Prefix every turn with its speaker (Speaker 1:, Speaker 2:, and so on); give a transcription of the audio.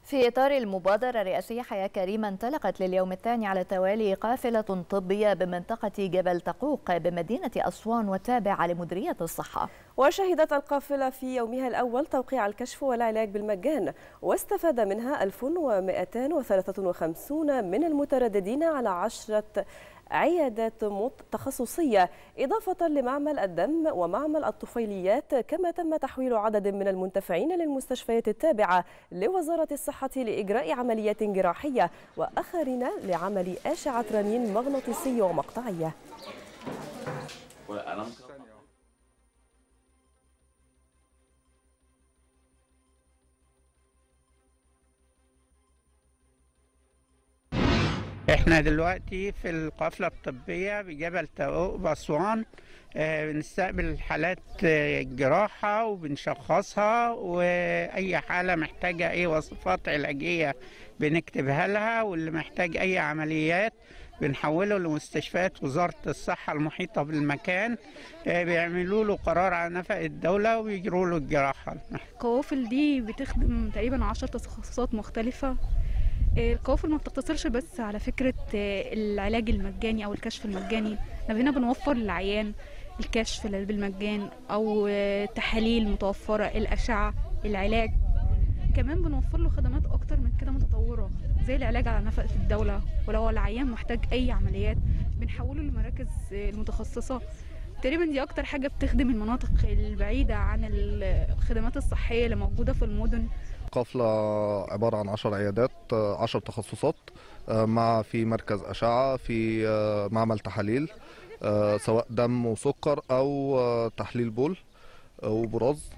Speaker 1: في إطار المبادرة الرئاسية حياة كريمة انطلقت لليوم الثاني على التوالي قافلة طبية بمنطقة جبل تقوق بمدينة أسوان والتابعة لمديرية الصحة
Speaker 2: وشهدت القافلة في يومها الأول توقيع الكشف والعلاج بالمجان واستفاد منها 1253 من المترددين على عشرة عيادات تخصصية إضافة لمعمل الدم ومعمل الطفيليات كما تم تحويل عدد من المنتفعين للمستشفيات التابعة لوزارة الصحة لإجراء عمليات جراحية وآخرين لعمل أشعة رنين مغناطيسية ومقطعية
Speaker 3: احنا دلوقتي في القافلة الطبية بجبل تاوق بأسوان آه، بنستقبل حالات آه، جراحة وبنشخصها وأي حالة محتاجة أي وصفات علاجية بنكتبها لها واللي محتاج أي عمليات بنحوله لمستشفيات وزارة الصحة المحيطة بالمكان آه، بيعملوا له قرار على نفق الدولة ويجروا له الجراحة
Speaker 4: القوافل دي بتخدم تقريبا عشر تخصصات مختلفة القوافل ما بتقتصرش بس على فكرة العلاج المجاني أو الكشف المجاني احنا هنا بنوفر للعيان الكشف بالمجان أو تحاليل متوفرة الأشعة العلاج كمان بنوفر له خدمات أكتر من كده متطورة زي العلاج على نفقة الدولة ولو العيان محتاج أي عمليات بنحوله للمراكز المتخصصة تقريبا دي أكتر حاجة بتخدم المناطق البعيدة عن الخدمات الصحية اللي موجودة في المدن
Speaker 5: قافلة عبارة عن 10 عيادات 10 تخصصات مع في مركز أشعة في معمل تحاليل سواء دم وسكر أو تحليل بول وبراز